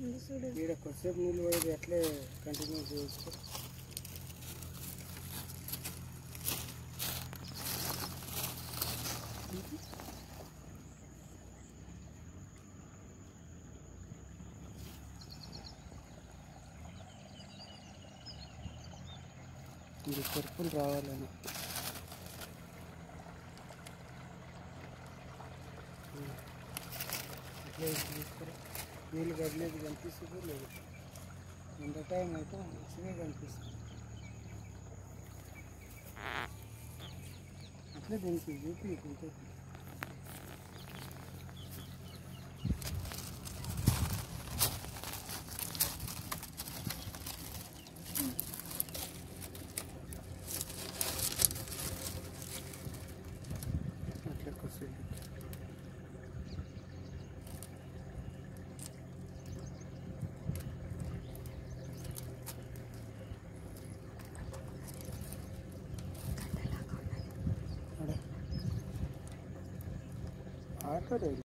ఉంది చూడు ఈడ కొద్దిసేపు నీళ్ళు పోయేది అట్లే కంటిన్యూ చేసుకో ఇది పర్పుల్ రావాలని అట్లే తీసుకురా నీళ్ళు కదిలేదు కనిపిస్తుంది లేదు ఎంత టైం అయితే మంచిగా కనిపిస్తుంది అట్లే దీనికి చూపి కొంచెం అట్లా కొద్దిసేపు ఆటో